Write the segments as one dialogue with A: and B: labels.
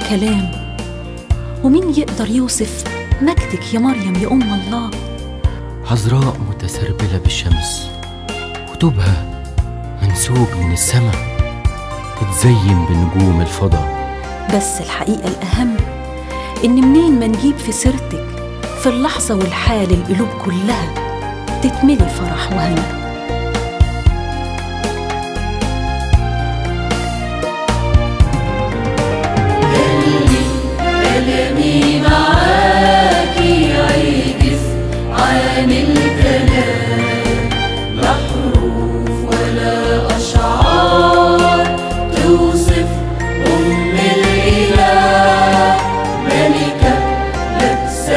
A: الكلام ومين يقدر يوصف مجدك يا مريم يا أم الله
B: عذراء متسربلة بالشمس وتوبها منسوج من السماء تتزين بنجوم الفضاء
A: بس الحقيقة الأهم إن منين ما نجيب في سيرتك في اللحظة والحال القلوب كلها تتملي فرح وهنا
C: كلامي معاكي عاجز عن الكلام لا حروف ولا أشعار توصف أم الإله ملكة لبس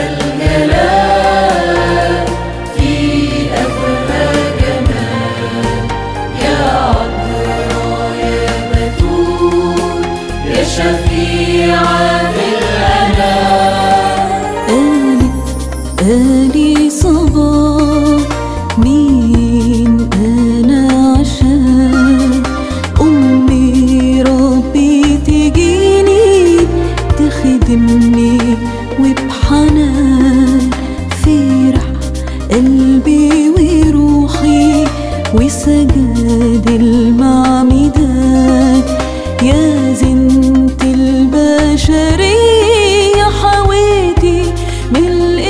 C: الجلال في أبهى جمال يا عذراء يا بتول يا شفيعة في الأنام
A: آلي صباح مين أنا عشان أمي ربي تجيني تخدمني وبحنان فرح قلبي وروحي وسجاد المعمدان يا زنت البشرية حويتي ملء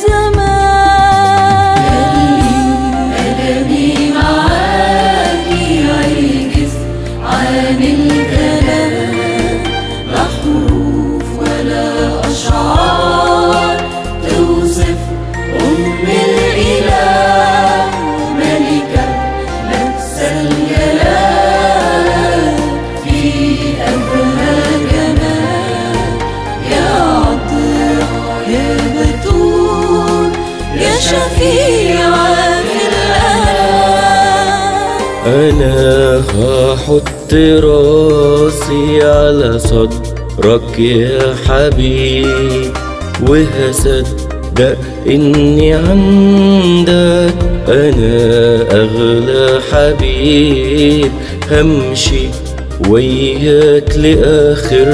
A: زمان
C: ألمي معاكي عاجز عن الكلام لا حروف ولا أشعار توصف أم الإله ملكة لبس الجلال في أبهى جمال يا عطرة يا بتول يا شفيعة في الأنام
B: أنا هحط راسي على صدرك يا حبيب وهصدق إني عندك أنا أغلى حبيب همشي وياك لآخر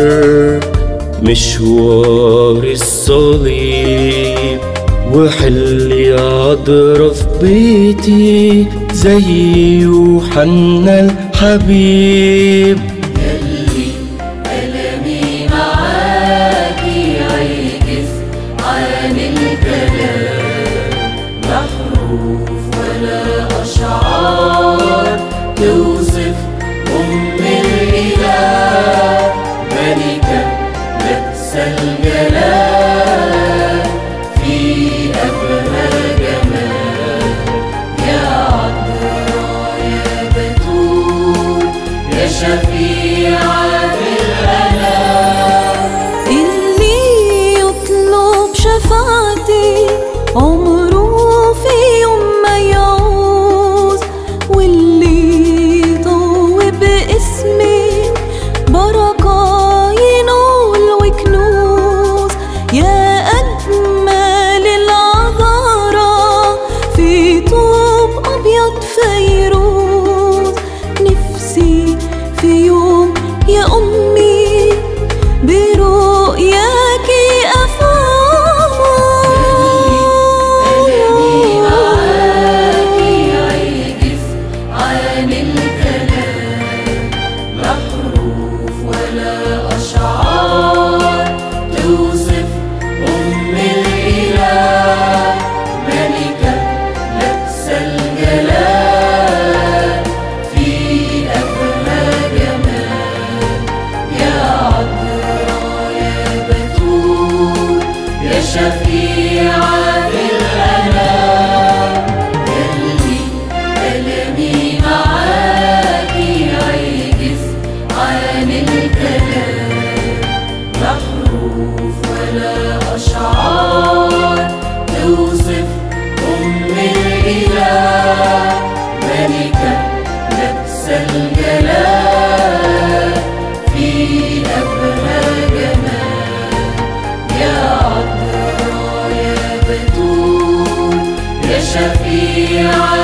B: مشوار الصليب وحلي عذرة في بيتي زي يوحنا الحبيب
C: يلي ألمي معاكي عاجز عن الكلام لا حروف ولا أشعار توصف أم الإله ملكة لبس الجلال في أبهى جمال يا عذراء يا بتول يا شفيعة في الأنام
A: اللي يطلب شفاعتي عمره في يوم ما يعوز واللي يطوب اسمي بركة ينول وكنوز يا أجمل العذارى في طوب أبيض فيروز نفسي في يوم يا أمي برؤياك
C: ألمي
A: أفوز
C: معاكي عاجز عن الكلام لا حروف ولا أشعار توصف أم الإله ملكة لبس الجلال في أبهى جمال يا عذراء يا بتول يا شفيعة في الأنام يلي ألمي معاكي عاجز عن الكلام لا حروف ولا أشعار توصف أم الإله ملكة لبس الجلال في أبهى جمال يا عذراء يا بتول يا شفيعة